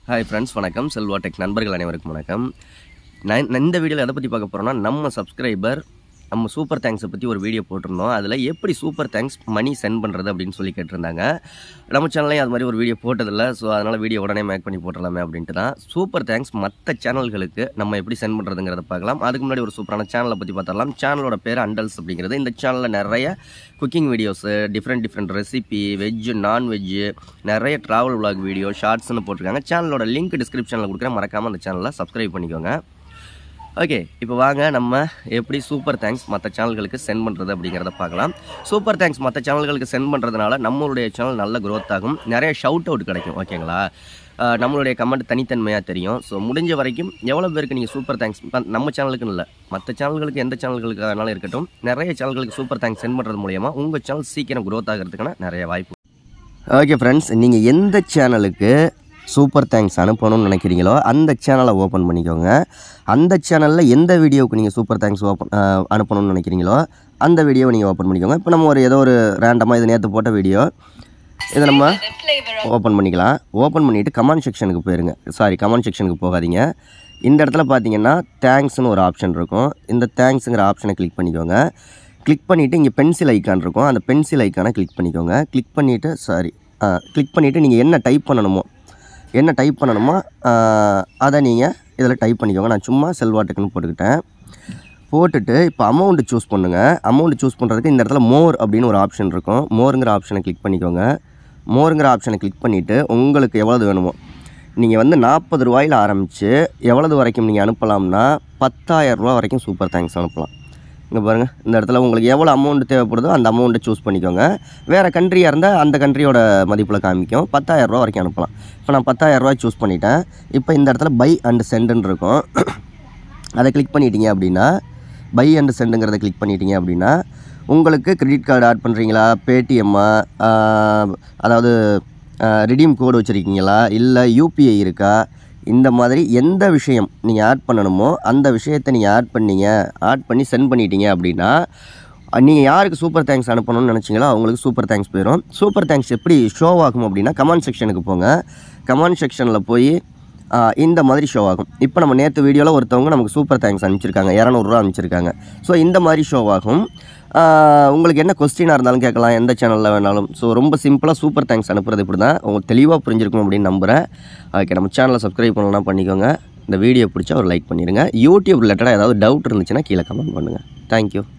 hi friends வணக்கம் Selva tech நண்பர்கள் அனைவருக்கும் வணக்கம் நான் நான் இந்த வீடியோவில் எதை பற்றி பார்க்க போகிறோம்னா நம்ம சப்ஸ்கிரைபர் நம்ம சூப்பர் தேங்க்ஸை பற்றி ஒரு வீடியோ போட்டிருந்தோம் அதில் எப்படி சூப்பர் தேங்க்ஸ் மணி சென்ட் பண்ணுறது அப்படின்னு சொல்லி கேட்டிருந்தாங்க நம்ம சேனல்லையும் அது மாதிரி ஒரு வீடியோ போட்டதில்லை ஸோ அதனால் வீடியோ உடனே மேக் பண்ணி போட்டுடலாமே அப்படின்ட்டு தான் சூப்பர் தேங்க்ஸ் மற்ற சேனல்களுக்கு நம்ம எப்படி சென்ட் பண்ணுறதுங்கிறத பார்க்கலாம் அதுக்கு முன்னாடி ஒரு சூப்பரான சேனலை பற்றி பார்த்தரலாம் சேனலோட பேர் அண்டல்ஸ் அப்படிங்கிறது இந்த சேனலில் நிறைய cooking videos different different recipe veg non veg நிறைய ட்ராவல் vlog வீடியோ ஷார்ட்ஸ்னு போட்டிருக்காங்க சேனலோட லிங்க் டிஸ்கிரிப்ஷனில் கொடுக்குறேன் மறக்காமல் அந்த சேனலை சப்ஸ்கிரைப் பண்ணிக்கோங்க ஓகே இப்போ வாங்க நம்ம எப்படி சூப்பர் தேங்க்ஸ் மற்ற சேனல்களுக்கு சென்ட் பண்ணுறது அப்படிங்கிறத பார்க்கலாம் சூப்பர் தேங்க்ஸ் மற்ற சேனல்களுக்கு சென்ட் பண்ணுறதுனால நம்மளுடைய சேனல் நல்ல growth ஆகும் நிறைய ஷவுட் அவுட் கிடைக்கும் ஓகேங்களா அஹ் நம்மளுடைய கமெண்ட் தனித்தன்மையாக தெரியும் ஸோ முடிஞ்ச வரைக்கும் எவ்வளோ பேருக்கு நீங்கள் சூப்பர் தேங்க்ஸ் நம்ம சேனலுக்குன்னு இல்லை மற்ற சேனல்களுக்கு எந்த சேனல்களுக்கு வேணாலும் இருக்கட்டும் நிறைய சேனல்களுக்கு சூப்பர் தேங்க்ஸ் சென்ட் பண்ணுறது மூலியமா உங்கள் சேனல் சீக்கிரம் growth ஆகிறதுக்கான நிறைய வாய்ப்பு ஓகே ஃப்ரெண்ட்ஸ் நீங்கள் எந்த சேனலுக்கு சூப்பர் தேங்க்ஸ் அனுப்பணும்னு நினைக்கிறீங்களோ அந்த சேனலை ஓப்பன் பண்ணிக்கோங்க அந்த சேனலில் எந்த வீடியோவுக்கு நீங்கள் சூப்பர் தேங்க்ஸ் ஓப்பன் அனுப்பணும்னு நினைக்கிறீங்களோ அந்த வீடியோவை நீங்கள் ஓப்பன் பண்ணிக்கோங்க இப்போ நம்ம ஒரு ஏதோ ஒரு ரேண்டமாக இது நேற்று போட்ட வீடியோ இதை நம்ம ஓப்பன் பண்ணிக்கலாம் ஓப்பன் பண்ணிவிட்டு கமெண்ட் செக்ஷனுக்கு போயிருங்க சாரி கமெண்ட் செக்ஷனுக்கு போகாதீங்க இந்த இடத்துல பார்த்தீங்கன்னா தேங்க்ஸ்னு ஒரு ஆப்ஷன் இருக்கும் இந்த தேங்க்ஸுங்கிற ஆப்ஷனை கிளிக் பண்ணிக்கோங்க கிளிக் பண்ணிவிட்டு இங்கே பென்சில் ஐக்கான் இருக்கும் அந்த பென்சில் ஐக்கானை கிளிக் பண்ணிக்கோங்க கிளிக் பண்ணிவிட்டு சாரி கிளிக் பண்ணிவிட்டு நீங்கள் என்ன டைப் பண்ணணுமோ என்ன டைப் பண்ணணுமோ ஆஹ், அதை நீங்கள் இதில் டைப் பண்ணிக்கோங்க நான் சும்மா செல்வாட்டுக்குன்னு போட்டுக்கிட்டேன் போட்டுட்டு இப்போ அமௌண்ட் சூஸ் பண்ணுங்கள் அமௌண்ட் சூஸ் பண்ணுறதுக்கு இந்த இடத்துல மோர் அப்படின்னு ஒரு ஆப்ஷன் இருக்கும் மோருங்கிற ஆப்ஷனை கிளிக் பண்ணிக்கோங்க மோருங்கிற ஆப்ஷனை கிளிக் பண்ணிவிட்டு உங்களுக்கு எவ்வளவு வேணுமோ நீங்கள் வந்து நாற்பது ரூபாயில் ஆரம்பித்து எவ்வளவு வரைக்கும் நீங்கள் அனுப்பலாம்னா பத்தாயிரம் ரூபா வரைக்கும் சூப்பர் தேங்க்ஸ் அனுப்பலாம் இங்கே பாருங்கள் இந்த இடத்துல உங்களுக்கு எவ்வளோ அமௌண்ட் தேவைப்படுதோ அந்த அமௌண்ட்டை சூஸ் பண்ணிக்கோங்க வேறு கண்ட்ரியாக இருந்தால் அந்த கண்ட்ரியோட மதிப்பில் காமிக்கும் பத்தாயிரம் ரூபா வரைக்கும் அனுப்பலாம் இப்போ நான் பத்தாயிரம் ரூபாய் சூஸ் பண்ணிட்டேன் இப்போ இந்த இடத்துல பை அண்ட் சென்டுன்னு இருக்கும் அதை கிளிக் பண்ணிட்டீங்க அப்படின்னா பை அண்ட் சென்டுங்கிறத கிளிக் பண்ணிட்டீங்க அப்படின்னா உங்களுக்கு கிரெடிட் கார்டு ஆட் பண்ணுறீங்களா பேடிஎம்மா அதாவது ரிடீம் கோடு வச்சுருக்கீங்களா இல்லை யூபிஐ இருக்கா இந்த மாதிரி எந்த விஷயம் நீங்கள் ஆட் பண்ணணுமோ அந்த விஷயத்தை நீங்கள் ஆட் பண்ணீங்க ஆட் பண்ணி சென்ட் பண்ணிட்டீங்க அப்படின்னா நீங்கள் யாருக்கு சூப்பர் தேங்க்ஸ் அனுப்பணும்னு நினச்சிங்களோ அவங்களுக்கு சூப்பர் தேங்க்ஸ் போயிடும் சூப்பர் தேங்க்ஸ் எப்படி ஷோ ஆகும் அப்படின்னா கமெண்ட் செக்ஷனுக்கு போங்க கமெண்ட் செக்ஷனில் போய் ஆ, இந்த மாதிரி ஷோ ஆகும் இப்போ நம்ம நேற்று வீடியோவில் ஒருத்தவங்க நமக்கு சூப்பர் தேங்க்ஸ் அனுப்பிச்சிருக்காங்க இரநூறுவா அனுப்பிச்சிருக்காங்க ஸோ இந்த மாதிரி ஷோ ஆகும் ஆ, உங்களுக்கு என்ன கொஸ்டினாக இருந்தாலும் கேட்கலாம் எந்த சேனலில் வேணாலும் ஸோ ரொம்ப சிம்பிளாக சூப்பர் தேங்க்ஸ் அனுப்புறது இப்படி தான் உங்களுக்கு தெளிவாக புரிஞ்சிருக்கும் அப்படின்னு நம்புகிறேன் ஓகே நம்ம சேனலை சப்ஸ்கிரைப் பண்ணலாம் பண்ணிக்கோங்க இந்த வீடியோ பிடிச்சா ஒரு லைக் பண்ணிடுங்க யூடியூப் ரிலேட்டடாக ஏதாவது டவுட் இருந்துச்சுன்னா கீழே கமெண்ட் பண்ணுங்கள் தேங்க்யூ